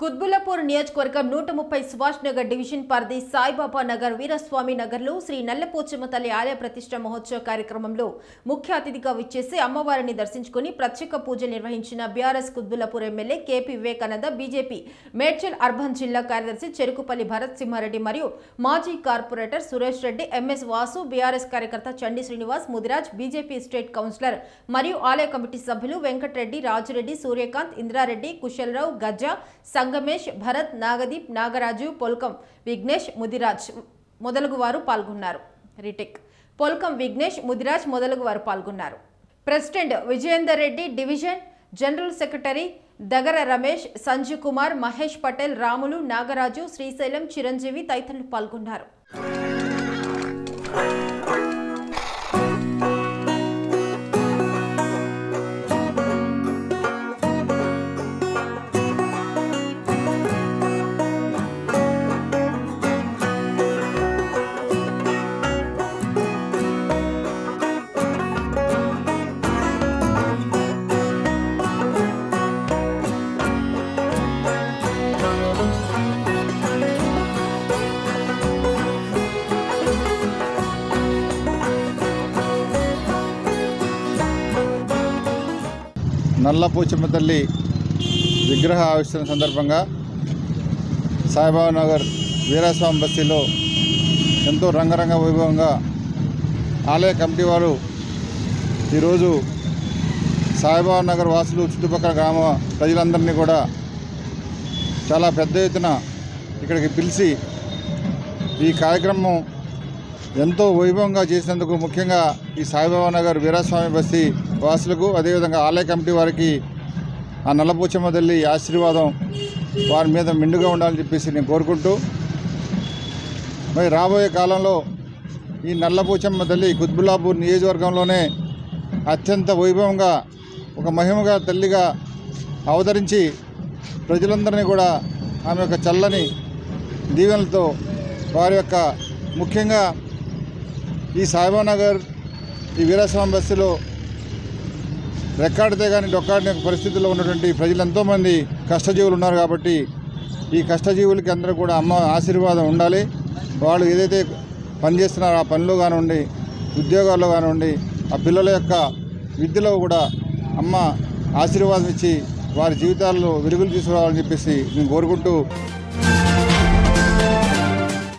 కుత్బుల్లాపూర్ నియోజకవర్గం నూట ముప్పై సుభాష్ నగర్ డివిజన్ పరిధి సాయిబాబా నగర్ వీరస్వామి నగర్లో శ్రీ నల్లపోచమ్మ తల్లి ఆలయ ప్రతిష్ట మహోత్సవ కార్యక్రమంలో ముఖ్య అతిథిగా విచ్చేసి అమ్మవారిని దర్శించుకుని ప్రత్యేక పూజలు నిర్వహించిన BRS Quthbullapur MLA KP Vivekananda BJP Medchal urban జిల్లా కార్యదర్శి చెరుకుపల్లి భరత్ సింహారెడ్డి మరియు మాజీ corporator Suresh Reddy MS Vasu BRS కార్యకర్త Chandi Srinivas Mudiraj BJP state councillor మరియు ఆలయ కమిటీ సభ్యులు వెంకటరెడ్డి రాజురెడ్డి సూర్యకాంత్ ఇంద్రారెడ్డి కుశలరావు గజ్జా సంగమేష్ భరత్ నాగదీప్ నాగరాజు పొల్కం విఘ్నేష్ ముదిరాజ్ మొదలగు వారు పాల్గొన్నారు రీటెక్ పొల్కం విఘ్నేష్ ముదిరాజ్ మొదలగు వారు పాల్గొన్నారు president Vijayender Reddy division general secretary Dagara Ramesh Sanju Kumar Mahesh Patel Ramulu Nagaraju Srisailam Chiranjeevi తదితరులు పాల్గొన్నారు నల్లపోచమ్మ తల్లి విగ్రహ ఆవిష్కరణ సందర్భంగా సాయిబాబా నగర్ వీరాస్వామి బస్తీలో ఎంతో రంగరంగ వైభవంగా ఆలయ కమిటీ వారు ఈరోజు సాయిబాబా నగర్ వాసులు చుట్టుపక్కల గ్రామ ప్రజలందరినీ కూడా చాలా పెద్ద ఎత్తున ఇక్కడికి పిలిచి ఈ కార్యక్రమం ఎంతో వైభవంగా చేసినందుకు ముఖ్యంగా ఈ సాయిబాబా నగర్ వీరాస్వామి బస్తీ వాసులకు అదేవిధంగా ఆలయ కమిటీ వారికి ఆ నల్లపూచమ్మ తల్లి ఆశీర్వాదం వారి మీద మెండుగా ఉండాలని చెప్పేసి నేను కోరుకుంటూ మరి రాబోయే కాలంలో ఈ నల్లపూచమ్మ తల్లి కుత్బుల్లాపూర్ నియోజకవర్గంలోనే అత్యంత వైభవంగా ఒక మహిమగా తల్లిగా అవతరించి ప్రజలందరినీ కూడా ఆమె యొక్క చల్లని దీవెనలతో వారి యొక్క ముఖ్యంగా ఈ సాయిబా నగర్ ఈ వీరస్వామి బస్తీలో రెక్కాడితే కానీ డొక్కాడిన పరిస్థితుల్లో ఉన్నటువంటి ప్రజలు ఎంతోమంది కష్టజీవులు ఉన్నారు కాబట్టి ఈ కష్టజీవులకి అందరూ కూడా అమ్మ ఆశీర్వాదం ఉండాలి వాళ్ళు ఏదైతే పని చేస్తున్నారో ఆ పనిలో కానివ్వండి ఉద్యోగాల్లో కానివ్వండి ఆ పిల్లల యొక్క విద్యలో కూడా అమ్మ ఆశీర్వాదం ఇచ్చి వారి జీవితాల్లో వెలుగులు తీసుకురావాలని చెప్పేసి నేను కోరుకుంటూ